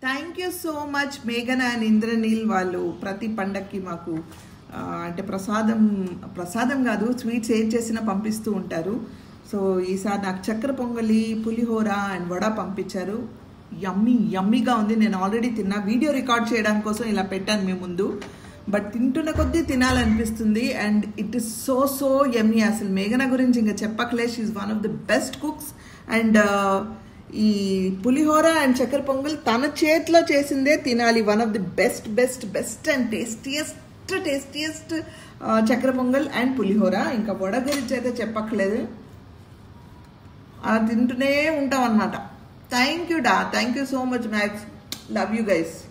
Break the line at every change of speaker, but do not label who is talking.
thank you so much మేఘన and Indraneel వాళ్ళు ప్రతి పండక్కి మాకు ఆ, అంటే ప్రసాదం ప్రసాదం కాదు స్వీట్స్ ఏం చేసినా పంపిస్తూ ఉంటారు సో ఈసారి నాకు చక్కెర పొంగలి పులిహోర అండ్ వడ పంపించారు యమ్మీ యమ్మీగా ఉంది నేను ఆల్రెడీ తిన్నా వీడియో రికార్డ్ చేయడానికి కోసం ఇలా పెట్టాను మీ ముందు బట్ తింటున్న కొద్దీ తినాలనిపిస్తుంది and it is so so yummy అసలు మేఘన గురించి ఇంకా చెప్పకలే she one of the best cooks and ఈ పులిహోర అండ్ చక్కెర పొంగల్ తన చేతిలో చేసిందే తినాలి one of the best best best and tastiest tastiest చక్కెర పొంగల్ అండ్ పులిహోర ఇంకా వడ గురించి అయితే చెప్పక్కలేదు అలా తింటూనే ఉంటాం అనమాట థ్యాంక్ యూ డా thank you so much max love you guys